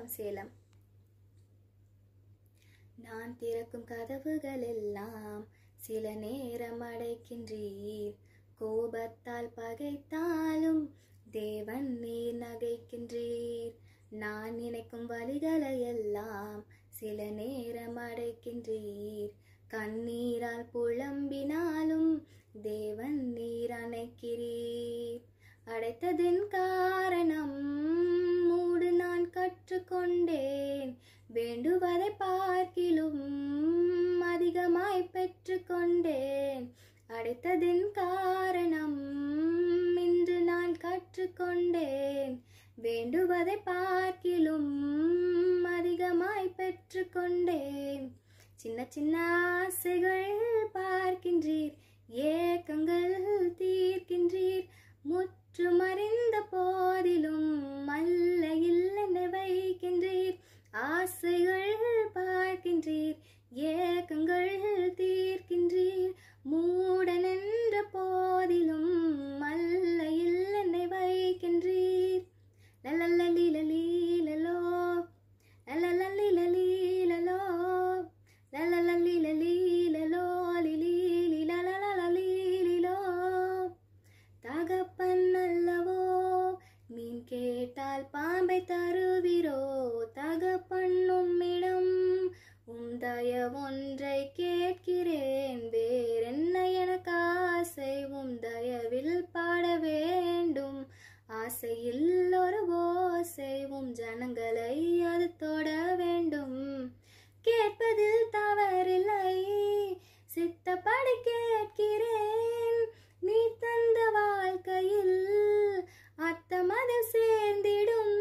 குளம் சேலம் நான் திறக்கும் கதவுகள் எல்லாம் சில நேரம் அடைக்கின்றீர் கோபத்தால் பகைத்தாலும் தேவன் நீர் நகைக்கின்றீர் நான் நினைக்கும் வழிகளை எல்லாம் சில நேரம் அடைக்கின்றீர் கண்ணீரால் புலம்பினாலும் தேவன் நீர் அணைக்கிறீர் அடைத்ததின் காரணம் மூடு நான் கற்றுக்கொண்டேன் வேண்டுவதை பார்க்கிலும் அதிகமாய் பெற்றுக்கொண்டேன் அடைத்ததின் காரணம் இன்று நான் கற்றுக்கொண்டேன் வேண்டுவதை பார்க்கிலும் அதிகமாய் பெற்றுக்கொண்டேன் சின்ன சின்ன ஆசைகள் பார்க்கின்றீர் ஏக்கங்கள் தீர்க்கின்றீர் முற்றும் அறிந்த போதிலும் அல்ல இல்லென வைக்கின்றீர் ஆசைகள் பார்க்கின்றீர் ஏக்கங்கள் தீர்க்கின்றீர் மூடன் என்ற போதிலும் அல்ல இல்லென்னை வைக்கின்றீர் லலலலிலலீலலோ லலலலிலலீலலோ லலலலிலலீலலோ லிலீலிலலலலீலிலோ தகப்பன் அல்லவோ மீன் கேட்டால் பாம்பை தருவீரோ தகப்பன் உம்மிடம் உம் தயவொன்றை கேட்கிறேன் வேறென்ன எனக்கு ஆசை உம் தயவில் பாட வேண்டும் ஆசையில் ஒரு ஓசை உம் ஜனங்களை அது தொட வேண்டும் கேட்பதில் தவறில்லை சித்தப்படி கேட்கிறேன் நீ தந்த வாழ்க்கையில் அத்தமதில் சேர்ந்திடும்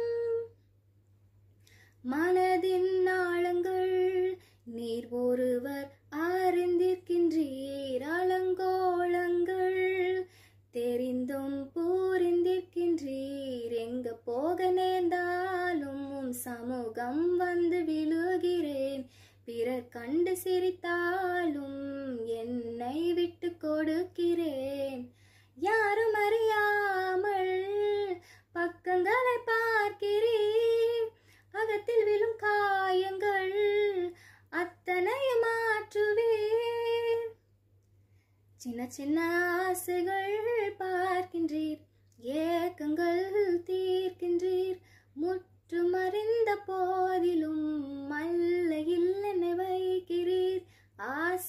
மனதின் ஆழங்கள் நீர் ஒருவர் அறிந்திருக்கின்றீர் அலங்கோலங்கள் தெரிந்தும் பூரிந்திருக்கின்றீர் எங்க போக நேர்ந்தாலும் உம் சமூகம் வந்து விழுகிறேன் பிறர் கண்டு சிரித்தாலும் என்னை விட்டு கொடுக்கிறேன் யாரும் அறியாமல் பக்கங்களை பார்க்கிறேன் அகத்தில் விழும் காயங்கள் அத்தனையும் மாற்றுவேன் சின்ன சின்ன ஆசைகள் பார்க்கின்றீர் ஏக்கங்கள் தீர்க்கின்றீர் முற்றும் அறிந்த போதிலும் அல்ல இல்லென வைக்கிறீர்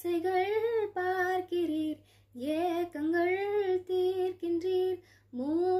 ஆசைகள் பார்க்கிறீர் ஏக்கங்கள் தீர்க்கின்றீர் மூ